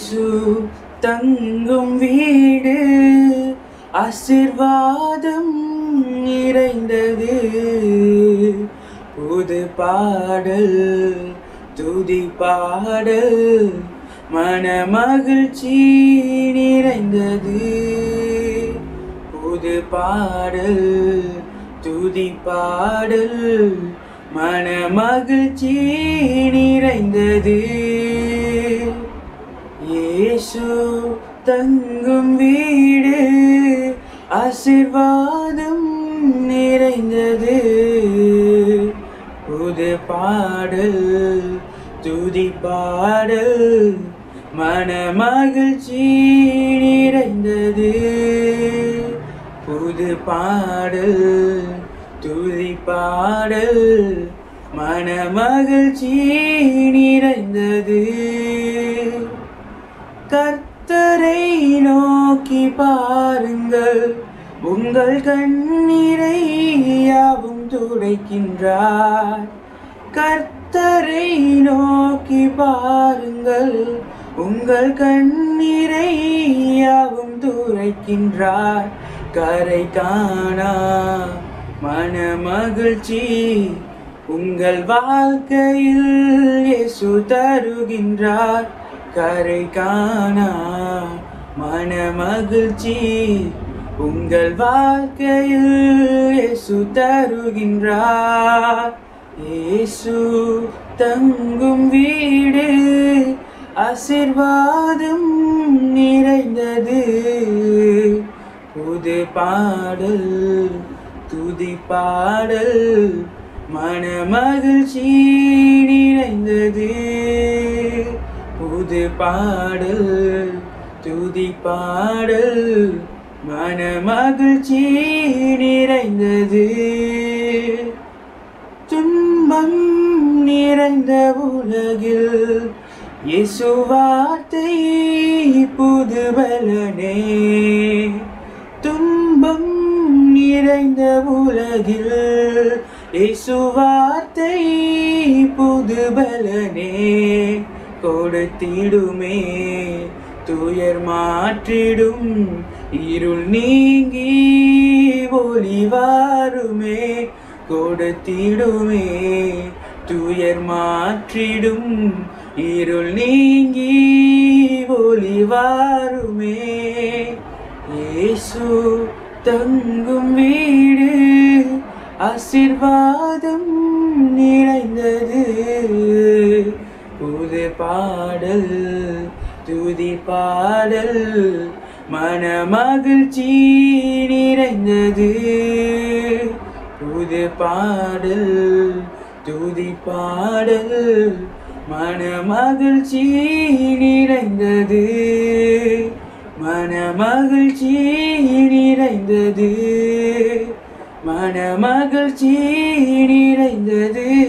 இயேசு தங்கும் வீடு ஆசிர்வாதம் நிறைந்தது புது பாடல் துதி பாடல் மனமகிழ்ச்சி நிறைந்தது புது பாடல் துதி பாடல் மனமகிழ்ச்சி நிறைந்தது இயேசு தங்கும் வீடு ஆசிர்வாதம் நிறைந்தது புது பாடல் துதி பாடல் மனமகிழ்ச்சி நிறைந்தது புது பாடல் துதி பாடல் மனமகிழ்ச்சி நிறைந்தது கர்த்தரை நோக்கி பாருங்கள் உங்கள் கண்ணீரை யாவும் துடைக்கின்றார் கர்த்தரை நோக்கி பாருங்கள் உங்கள் கண்ணீரை யாவும் துரைக்கின்றார் கரை காணா மனமகிழ்ச்சி உங்கள் வாழ்க்கையில் இயேசு தருகின்றார் கரை காணா மனமகிழ்ச்சி உங்கள் வாழ்க்கையில் இயேசு தருகின்றார் இயேசு தங்கும் வீடு ஆசிர்வாதம் நிறைந்தது புது பாடல் துதி பாடல் மனமகிழ்ச்சி நிறைந்தது புது பாடல் துதி பாடல் மனமகிழ்ச்சி நிறைந்தது துன்பம் நிறைந்த உலகில் இயேசு வார்த்தை புது பலனே துன்பம் நிறைந்த உலகில் இயேசு வார்த்தை புது பலனே கொடுத்திடுமே துயர் மாற்றிடும் இருள் நீங்கி ஒளி வாருமே கொடுத்திடுமே துயர் மாற்றிடும் இருள் நீங்கி ஒளி வாருமே இயேசு தங்கும் வீடு ஆசிர்வாதம் நிறைந்தது புது பாடல் துதி பாடல் மனமகிழ்ச்சி நிறைந்தது புது பாடல் துதி பாடல் மனமகிழ்ச்சி நிறைந்தது மனமகிழ்ச்சி நிறைந்தது மனமகிழ்ச்சி நிறைந்தது